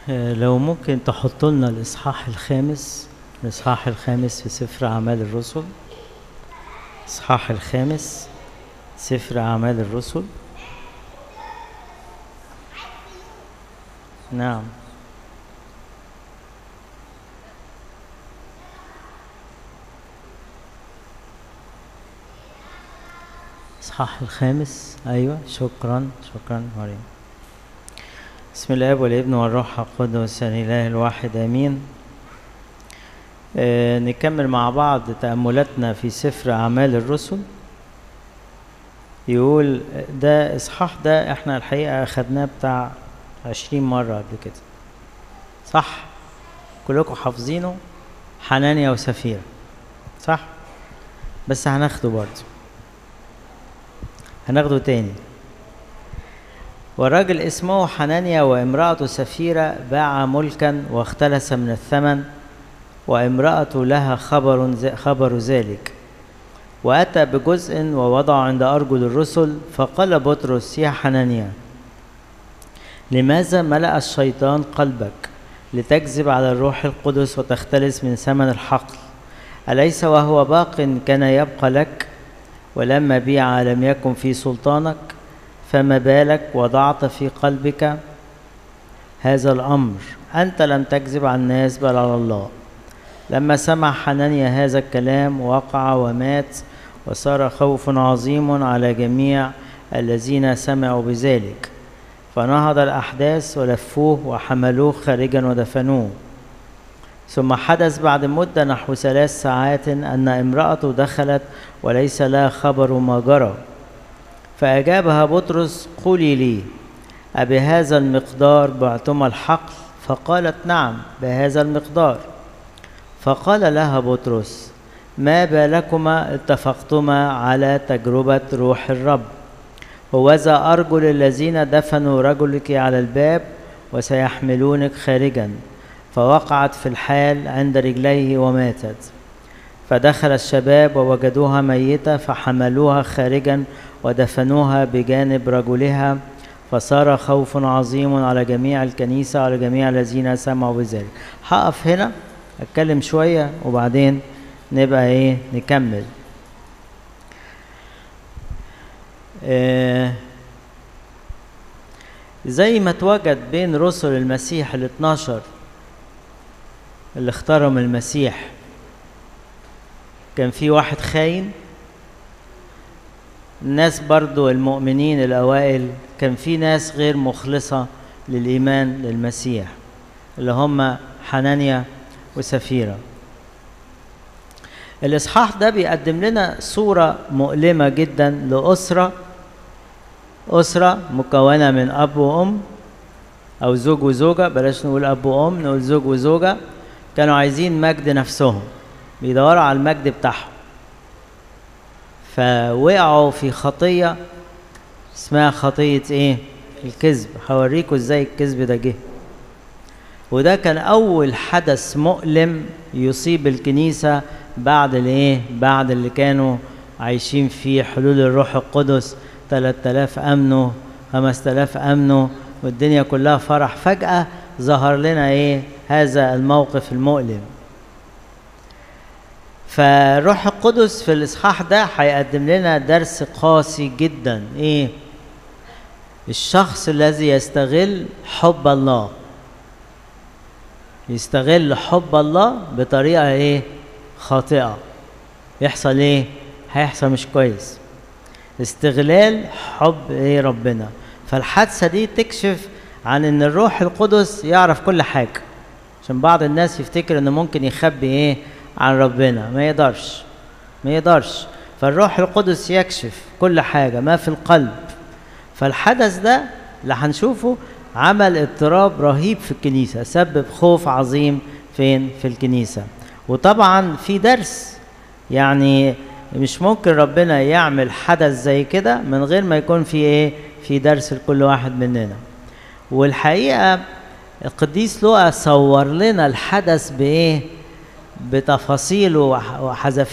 آه، لو ممكن تحط لنا الإصحاح الخامس الإصحاح الخامس في سفر أعمال الرسل الإصحاح الخامس سفر أعمال الرسل نعم الإصحاح الخامس أيوة شكرا شكرا مريم بسم الله والابن والروح القدس الإله الواحد آمين آه نكمل مع بعض تأملاتنا في سفر أعمال الرسل يقول ده إصحاح ده إحنا الحقيقة أخدناه بتاع عشرين مرة قبل كده صح كلكم حافظينه حنانيا وسفيرة صح بس هناخده برضه هناخده تاني والراجل اسمه حنانيا وامرأته سفيرة باع ملكا واختلس من الثمن وامرأته لها خبر خبر ذلك وأتى بجزء ووضع عند أرجل الرسل فقال بطرس يا حنانيا لماذا ملأ الشيطان قلبك لتكذب على الروح القدس وتختلس من ثمن الحقل أليس وهو باق كان يبقى لك ولما بيع لم يكن في سلطانك فما بالك وضعت في قلبك هذا الأمر أنت لم تكذب على الناس بل على الله لما سمع حنانيا هذا الكلام وقع ومات وصار خوف عظيم على جميع الذين سمعوا بذلك فنهض الأحداث ولفوه وحملوه خارجا ودفنوه ثم حدث بعد مدة نحو ثلاث ساعات أن امرأته دخلت وليس لها خبر ما جرى فأجابها بطرس قولي لي أبهذا المقدار بعتما الحقل فقالت نعم بهذا المقدار فقال لها بطرس ما بالكما اتفقتما على تجربة روح الرب هوذا أرجل الذين دفنوا رجلك على الباب وسيحملونك خارجا فوقعت في الحال عند رجليه وماتت فدخل الشباب ووجدوها ميتة فحملوها خارجا ودفنوها بجانب رجلها فصار خوف عظيم على جميع الكنيسة وعلى جميع الذين سمعوا بذلك هقف هنا اتكلم شوية وبعدين نبقى ايه نكمل آه زي ما اتوجد بين رسل المسيح ال 12 اللي اختارهم المسيح كان في واحد خاين الناس برضو المؤمنين الأوائل كان في ناس غير مخلصة للإيمان للمسيح اللي هم حنانيا وسفيرة الإصحاح ده بيقدم لنا صورة مؤلمة جدا لأسرة أسرة مكونة من أب وأم أو زوج وزوجة بلاش نقول أب وأم نقول زوج وزوجة كانوا عايزين مجد نفسهم بيدوروا على المجد بتاعهم فوقعوا في خطية اسمها خطية ايه الكذب هوريكم ازاي الكذب ده جه وده كان اول حدث مؤلم يصيب الكنيسة بعد الايه بعد اللي كانوا عايشين فيه حلول الروح القدس 3000 امنوا 5000 امنوا والدنيا كلها فرح فجأة ظهر لنا ايه هذا الموقف المؤلم فالروح القدس في الاصحاح ده هيقدم لنا درس قاسي جدا ايه الشخص الذي يستغل حب الله يستغل حب الله بطريقه ايه خاطئه يحصل ايه هيحصل مش كويس استغلال حب ايه ربنا فالحادثه دي تكشف عن ان الروح القدس يعرف كل حاجه عشان بعض الناس يفتكر انه ممكن يخبي ايه عن ربنا ما يقدرش ما يقدرش فالروح القدس يكشف كل حاجه ما في القلب فالحدث ده اللي هنشوفه عمل اضطراب رهيب في الكنيسه سبب خوف عظيم فين في الكنيسه وطبعا في درس يعني مش ممكن ربنا يعمل حدث زي كده من غير ما يكون في ايه في درس لكل واحد مننا والحقيقه القديس لوقا صور لنا الحدث بايه بتفاصيله وحذافيره